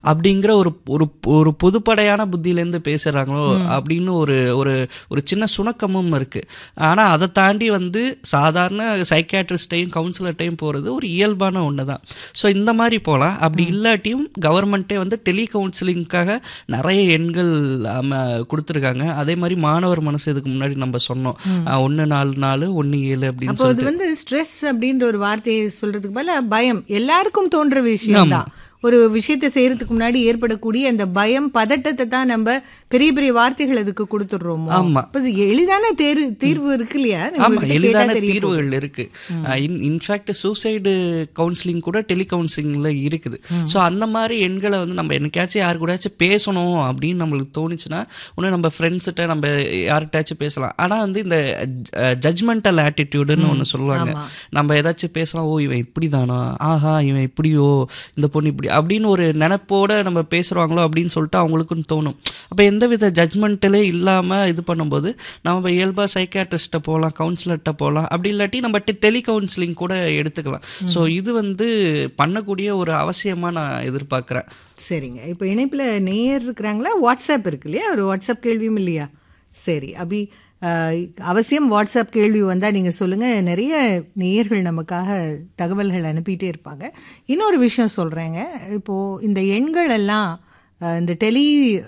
அப்படிங்கிற ஒரு ஒரு ஒரு பொதுப்படையான புத்தியிலேருந்து பேசுகிறாங்களோ அப்படின்னு ஒரு ஒரு ஒரு சின்ன சுணக்கமும் இருக்குது ஆனால் அதை தாண்டி வந்து சாதாரண சைக்காட்ரிஸ்டையும் கவுன்சிலர்ட்டையும் போகிறது ஒரு இயல்பான ஒன்று தான் ஸோ இந்த மாதிரி போகலாம் அப்படி இல்லாட்டியும் கவர்மெண்ட்டே வந்து டெலி கவுன்சிலிங்க்காக நிறைய எண்கள் ஆம, கொடுத்துருக்காங்க அதே மாதிரி மாணவர் மனசு இதுக்கு முன்னாடி நம்ம சொன்னோம் ஒன்று நாலு நாலு ஒன்று ஏழு அப்படின்னு அப்போ அது வந்து ஸ்ட்ரெஸ் அப்படின்ற ஒரு வார்த்தையை சொல்றதுக்கு பதிலா பயம் எல்லாருக்கும் தோன்ற விஷயம் தான் ஒரு விஷயத்தை செய்யறதுக்கு முன்னாடி ஏற்படக்கூடிய அந்த பயம் பதட்டத்தை தான் நம்ம பெரிய பெரிய வார்த்தைகள் அதுக்கு கொடுத்துடுறோமோ ஆமா. அப்ப இது எளிதான தேர்வு தீர்வு இருக்கு இல்லையா ஆமா உங்ககிட்ட கேட்டா எளிதான தெரிய போகுது. தீர்வுகள் இருக்கு இன்ஃபேக்ட் சூசைடு கவுன்சிலிங் கூட டெலி கவுன்சிலிங்ல இருக்குது ஸோ அந்த மாதிரி எண்களை வந்து நம்ம என்னைக்காச்சும் யாரு கூடயாச்சும் பேசணும் அப்படின்னு நம்மளுக்கு தோணுச்சுன்னா ஒன்று நம்ம ஃப்ரெண்ட்ஸ்கிட்ட நம்ம யார்கிட்டயாச்சும் பேசலாம் ஆனா வந்து இந்த ஜட்மெண்டல் ஆட்டிடியூடுன்னு ஒன்று சொல்லுவாங்க ஆமா. நம்ம ஏதாச்சும் பேசலாம் ஓ இவன் இப்படி தானா ஆஹா இவன் இப்படியோ இந்த பொண்ணு இப்படி அப்படின்னு ஒரு நினப்போட நம்ம பேசுகிறாங்களோ அப்படின்னு சொல்லிட்டு அவங்களுக்கும் தோணும் அப்போ எந்தவித ஜட்மெண்ட்டிலே இல்லாமல் இது பண்ணும்போது நம்ம இயல்பாக சைக்காட்ரிஸ்ட்டை போகலாம் கவுன்சிலர்கிட்ட போகலாம் அப்படி இல்லாட்டி நம்ம டெலி கவுன்சிலிங் கூட எடுத்துக்கலாம் ஸோ இது வந்து பண்ணக்கூடிய ஒரு அவசியமாக நான் எதிர்பார்க்குறேன் சரிங்க இப்போ இணைப்புல நேயர் இருக்கிறாங்களா வாட்ஸ்அப் இருக்கு இல்லையா ஒரு வாட்ஸ்அப் கேள்வியும் இல்லையா சரி அபி அஹ், அவசியம் வாட்ஸ்அப் கேள்வி வந்தால் நீங்கள் சொல்லுங்கள் நிறைய நேயர்கள் நமக்காக தகவல்கள் அனுப்பிட்டே இருப்பாங்க இன்னொரு விஷயம் சொல்கிறேங்க இப்போது இந்த எண்கள் எல்லாம் அஹ், இந்த டெலி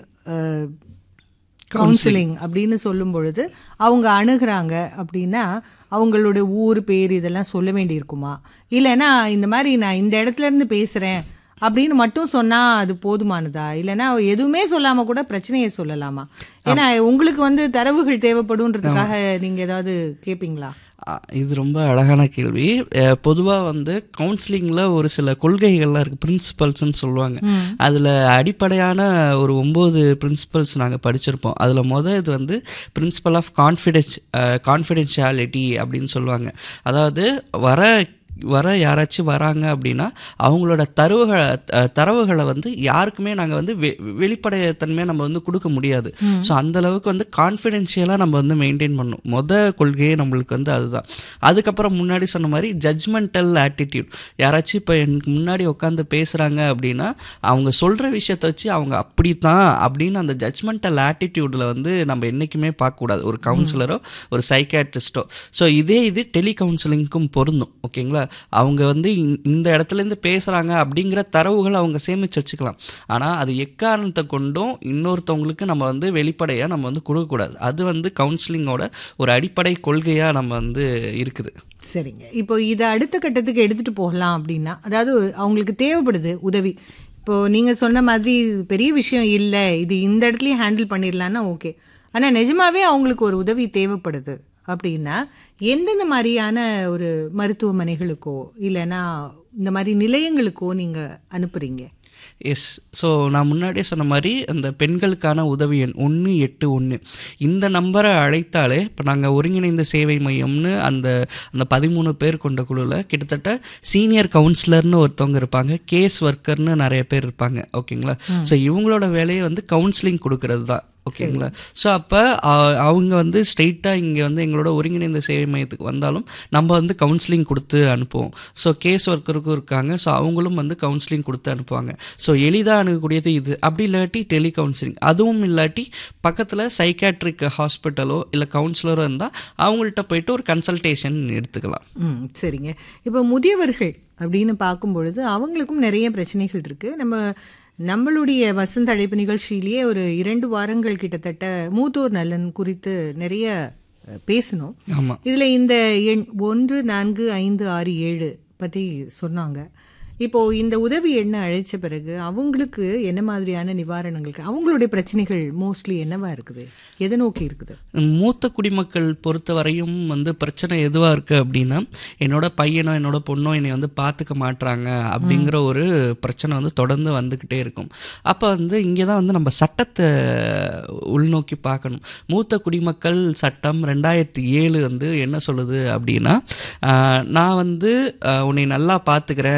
கவுன்சிலிங் அப்படின்னு சொல்லும் பொழுது அவங்க அணுகுறாங்க அப்படின்னா அவங்களோட ஊர் பேர் இதெல்லாம் சொல்ல வேண்டியிருக்குமா இல்லைன்னா இந்த மாதிரி நான் இந்த இடத்துல இருந்து பேசுகிறேன் அப்படின்னு மட்டும் சொன்னா அது போதுமானதா இல்லைன்னா எதுவுமே சொல்லாம கூட பிரச்சனையை சொல்லலாமா ஏன்னா உங்களுக்கு வந்து தரவுகள் தேவைப்படுன்றதுக்காக நீங்க ஏதாவது கேட்பீங்களா ஆ, இது ரொம்ப அழகான கேள்வி பொதுவாக வந்து கவுன்சிலிங்கில் ஒரு சில கொள்கைகள்லாம் இருக்குது பிரின்சிபல்ஸ்னு சொல்லுவாங்க அதில் அடிப்படையான ஒரு ஒம்பது பிரின்சிபல்ஸ் நாங்கள் படிச்சிருப்போம் அதில் மொதல் இது வந்து பிரின்சிபல் ஆஃப் கான்ஃபிடென்ஸ் கான்ஃபிடென்ஷியாலிட்டி அப்படின்னு சொல்லுவாங்க அதாவது வர வர யாராச்சும் வராங்க அப்படின்னா அவங்களோட தரவுகளை அஹ், தரவுகளை வந்து யாருக்குமே நாங்கள் வந்து வெ வெளிப்படைத்தன்மையாக நம்ம வந்து கொடுக்க முடியாது ஸோ அந்த அளவுக்கு வந்து கான்ஃபிடென்ஷியலாக நம்ம வந்து மெயின்டைன் பண்ணணும் மொத கொள்கையே நம்மளுக்கு வந்து அதுதான் அதுக்கப்புறம் முன்னாடி சொன்ன மாதிரி ஜட்ஜ்மெண்டல் ஆட்டிடியூட் யாராச்சும் இப்போ எனக்கு முன்னாடி உட்காந்து பேசுகிறாங்க அப்படின்னா அவங்க சொல்கிற விஷயத்தை வச்சு அவங்க அப்படி தான் அப்படின்னு அந்த ஜட்ஜ்மெண்டல் ஆட்டிடியூடில் வந்து நம்ம என்றைக்குமே பார்க்கக்கூடாது ஒரு கவுன்சிலரோ ஒரு சைக்காட்ரிஸ்டோ ஸோ இதே இது டெலி கவுன்சிலிங்க்கும் பொருந்தும் ஓகேங்களா அவங்க வந்து இந்த- இந்த இடத்துலேருந்து பேசுகிறாங்க அப்படிங்கிற தரவுகளை அவங்க சேமித்து வச்சுக்கலாம் ஆனால் அது எக்காரணத்தை கொண்டும் இன்னொருத்தவங்களுக்கு நம்ம வந்து வெளிப்படையாக நம்ம வந்து கொடுக்கக்கூடாது அது வந்து கவுன்சிலிங்கோட ஒரு அடிப்படை கொள்கையாக நம்ம வந்து இருக்குது சரிங்க இப்போ இதை அடுத்த கட்டத்துக்கு எடுத்துட்டு போகலாம் அப்படின்னா அதாவது அவங்களுக்கு தேவைப்படுது உதவி இப்போ நீங்க சொன்ன மாதிரி இது பெரிய விஷயம் இல்லை இது இந்த இடத்துலயும் ஹேண்டில் பண்ணிடலான்னா ஓகே ஆனா நிஜமாவே அவங்களுக்கு ஒரு உதவி தேவைப்படுது அப்படின்னா எந்தெந்த மாதிரியான ஒரு மருத்துவமனைகளுக்கோ இல்லைன்னா இந்த மாதிரி நிலையங்களுக்கோ நீங்க அனுப்புறீங்க எஸ் ஸோ நான் முன்னாடியே சொன்ன மாதிரி அந்த பெண்களுக்கான உதவி எண் ஒன்று எட்டு ஒன்று இந்த நம்பரை அழைத்தாலே இப்போ நாங்கள் ஒருங்கிணைந்த சேவை மையம்னு அந்த அந்த பதிமூணு பேர் கொண்ட குழுவில் கிட்டத்தட்ட சீனியர் கவுன்சிலர்னு ஒருத்தவங்க இருப்பாங்க கேஸ் ஒர்க்கர்னு நிறைய பேர் இருப்பாங்க ஓகேங்களா ஸோ இவங்களோட வேலையை வந்து கவுன்சிலிங் கொடுக்கறது தான் ஓகேங்களா ஸோ அப்போ அவங்க வந்து ஸ்ட்ரெயிட்டாக இங்கே வந்து எங்களோட ஒருங்கிணைந்த சேவை மையத்துக்கு வந்தாலும் நம்ம வந்து கவுன்சிலிங் கொடுத்து அனுப்புவோம் ஸோ கேஸ் ஒர்க்கருக்கும் இருக்காங்க ஸோ அவங்களும் வந்து கவுன்சிலிங் கொடுத்து அனுப்புவாங்க ஸோ எளிதாக அணுகக்கூடியது இது அப்படி இல்லாட்டி டெலி கவுன்சிலிங் அதுவும் இல்லாட்டி பக்கத்தில் சைக்காட்ரிக் ஹாஸ்பிட்டலோ இல்லை கவுன்சிலரோ இருந்தால் அவங்கள்ட்ட போயிட்டு ஒரு கன்சல்டேஷன் எடுத்துக்கலாம் ம் சரிங்க இப்போ முதியவர்கள் அப்படின்னு பார்க்கும் பொழுது அவங்களுக்கும் நிறைய பிரச்சனைகள் இருக்கு நம்ம நம்மளுடைய வசந்த அழைப்பு நிகழ்ச்சியிலேயே ஒரு இரண்டு வாரங்கள் கிட்டத்தட்ட மூத்தோர் நலன் குறித்து நிறைய அஹ், பேசினோம் ஆமாம் இதுல இந்த எண் ஒன்று நான்கு ஐந்து ஆறு ஏழு பத்தி சொன்னாங்க இப்போ இந்த உதவி எண்ணை அழைச்ச பிறகு அவங்களுக்கு என்ன மாதிரியான நிவாரணங்கள் அவங்களுடைய பிரச்சனைகள் மோஸ்ட்லி என்னவா இருக்குது எதை நோக்கி இருக்குது மூத்த குடிமக்கள் பொறுத்த வரையும் வந்து பிரச்சனை எதுவாக இருக்குது அப்படின்னா என்னோட பையனோ என்னோட பொண்ணோ என்னை வந்து பார்த்துக்க மாட்றாங்க அப்படிங்கிற ஒரு பிரச்சனை வந்து தொடர்ந்து வந்துக்கிட்டே இருக்கும் அப்போ வந்து இங்கே தான் வந்து நம்ம சட்டத்தை உள்நோக்கி பார்க்கணும் மூத்த குடிமக்கள் சட்டம் ரெண்டாயிரத்தி ஏழு வந்து என்ன சொல்லுது அப்படின்னா ஆஹ், நான் வந்து ஆஹ், உன்னை நல்லா பார்த்துக்கிறேன்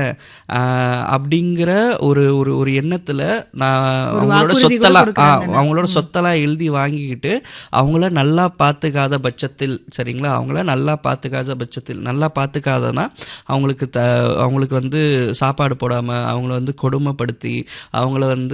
ஆஹ் அப்படிங்கிற ஒரு ஒரு ஒரு எண்ணத்தில் நான் ஒரு அவங்களோட வாக்குறுதி கூட சொத்தெல்லாம் ஆ, கொடுக்குறாங்க. அவங்களோட சொத்தெல்லாம் எழுதி வாங்கிக்கிட்டு அவங்கள நல்லா பார்த்துக்காத பட்சத்தில் சரிங்களா அவங்கள நல்லா பார்த்துக்காத பட்சத்தில் நல்லா பார்த்துக்காதனா அவங்களுக்கு த அவங்களுக்கு வந்து சாப்பாடு போடாமல் அவங்கள வந்து கொடுமைப்படுத்தி அவங்கள வந்து